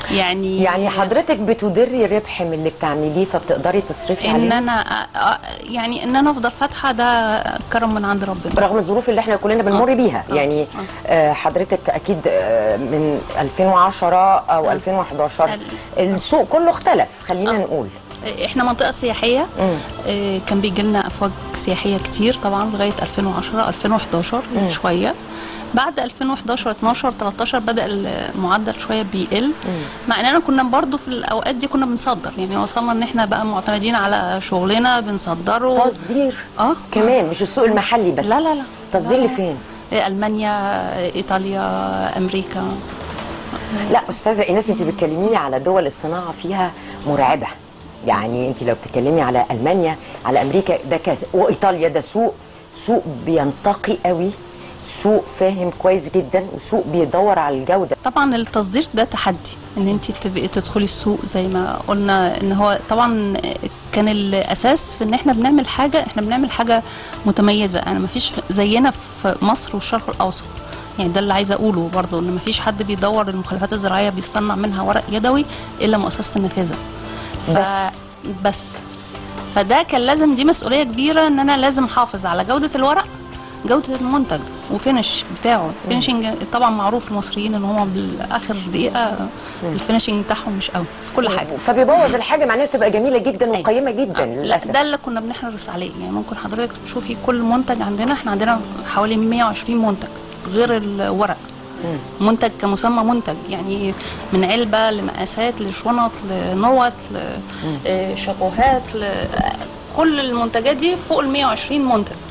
يعني يعني حضرتك بتدري ربح من اللي بتعمليه فبتقدري تصرفي ان عليه انا أ- أ- يعني ان انا افضل فاتحه ده كرم من عند ربنا رغم الظروف اللي احنا كلنا بنمر بيها آه. يعني آه، حضرتك اكيد آه، من 2010 او 2011 ال- السوق كله اختلف خلينا آه. نقول احنا منطقه سياحيه آه، كان بيجي لنا افواج سياحيه كتير طبعا لغايه 2010 2011 شويه بعد 2011 12 13 بدا المعدل شويه بيقل مع اننا كنا برضو في الاوقات دي كنا بنصدر يعني وصلنا ان احنا بقى معتمدين على شغلنا بنصدره تصدير اه كمان مش السوق المحلي بس لا لا لا تصدير لا. لفين آه، المانيا آه، ايطاليا امريكا لا استاذه ايناس انت بتكلميني على دول الصناعه فيها مرعبه يعني انت لو بتتكلمي على المانيا على امريكا ده كانت وايطاليا ده سوق سوق بينتقي قوي سوق فاهم كويس جدا وسوق بيدور على الجوده طبعا التصدير ده تحدي ان انت تبقي تدخلي السوق زي ما قلنا ان هو طبعا كان الاساس في ان احنا بنعمل حاجه احنا بنعمل حاجه متميزه يعني ما فيش زينا في مصر والشرق الاوسط يعني ده اللي عايزه اقوله برضو ان ما فيش حد بيدور المخلفات الزراعيه بيصنع منها ورق يدوي الا مؤسسه النافذه ف... بس. بس فده كان لازم دي مسؤوليه كبيره ان انا لازم احافظ على جوده الورق جوده المنتج وفينش بتاعه فينشنج طبعا معروف المصريين ان هم بالاخر دقيقه الفينشنج بتاعهم مش قوي في كل حاجه فبيبوظ الحاجه معناها بتبقى جميله جدا وقيمه جدا آه، لا للاسف ده اللي كنا بنحرص عليه يعني ممكن حضرتك تشوفي كل منتج عندنا احنا عندنا حوالي 120 منتج غير الورق منتج كمسمى منتج يعني من علبه لمقاسات لشنط لنوت لشابوهات ل... كل المنتجات دي فوق ال 120 منتج